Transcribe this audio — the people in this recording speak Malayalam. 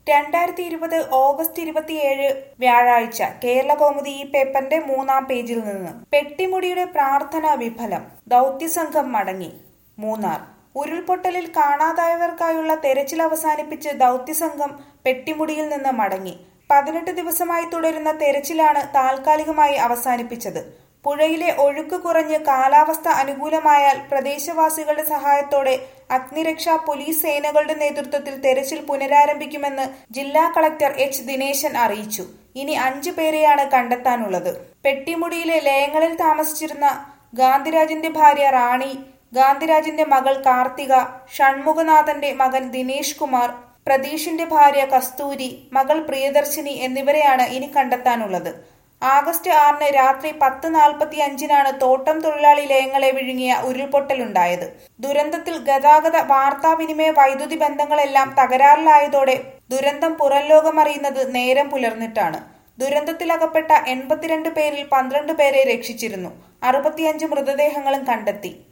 രണ്ടായിരത്തി ഇരുപത് ഓഗസ്റ്റ് ഇരുപത്തിയേഴ് വ്യാഴാഴ്ച കേരള കൗമുദി ഈ പേപ്പറിന്റെ മൂന്നാം പേജിൽ നിന്ന് പെട്ടിമുടിയുടെ പ്രാർത്ഥന വിഫലം ദൗത്യസംഘം മടങ്ങി മൂന്നാർ ഉരുൾപൊട്ടലിൽ കാണാതായവർക്കായുള്ള തെരച്ചിൽ അവസാനിപ്പിച്ച് ദൗത്യസംഘം പെട്ടിമുടിയിൽ നിന്ന് മടങ്ങി പതിനെട്ട് ദിവസമായി തുടരുന്ന തെരച്ചിലാണ് താൽക്കാലികമായി അവസാനിപ്പിച്ചത് പുഴയിലെ ഒഴുക്ക് കുറഞ്ഞ് കാലാവസ്ഥ അനുകൂലമായാൽ പ്രദേശവാസികളുടെ സഹായത്തോടെ അഗ്നിരക്ഷാ പോലീസ് സേനകളുടെ നേതൃത്വത്തിൽ തെരച്ചിൽ പുനരാരംഭിക്കുമെന്ന് ജില്ലാ കളക്ടർ എച്ച് ദിനേശൻ അറിയിച്ചു ഇനി അഞ്ചു പേരെയാണ് കണ്ടെത്താനുള്ളത് പെട്ടിമുടിയിലെ ലയങ്ങളിൽ താമസിച്ചിരുന്ന ഗാന്ധിരാജിന്റെ ഭാര്യ റാണി ഗാന്ധിരാജിന്റെ മകൾ കാർത്തിക ഷൺമുഖനാഥന്റെ മകൻ ദിനേഷ് കുമാർ പ്രതീഷിന്റെ ഭാര്യ കസ്തൂരി മകൾ പ്രിയദർശിനി എന്നിവരെയാണ് ഇനി കണ്ടെത്താനുള്ളത് ആഗസ്റ്റ് ആറിന് രാത്രി പത്ത് നാൽപ്പത്തി അഞ്ചിനാണ് തോട്ടം തൊഴിലാളി ലയങ്ങളെ വിഴുങ്ങിയ ഉരുൾപൊട്ടലുണ്ടായത് ദുരന്തത്തിൽ ഗതാഗത വാർത്താവിനിമയ വൈദ്യുതി ബന്ധങ്ങളെല്ലാം തകരാറിലായതോടെ ദുരന്തം പുറംലോകമറിയുന്നത് നേരം പുലർന്നിട്ടാണ് ദുരന്തത്തിലകപ്പെട്ട എൺപത്തിരണ്ട് പേരിൽ പന്ത്രണ്ട് പേരെ രക്ഷിച്ചിരുന്നു അറുപത്തിയഞ്ച് മൃതദേഹങ്ങളും കണ്ടെത്തി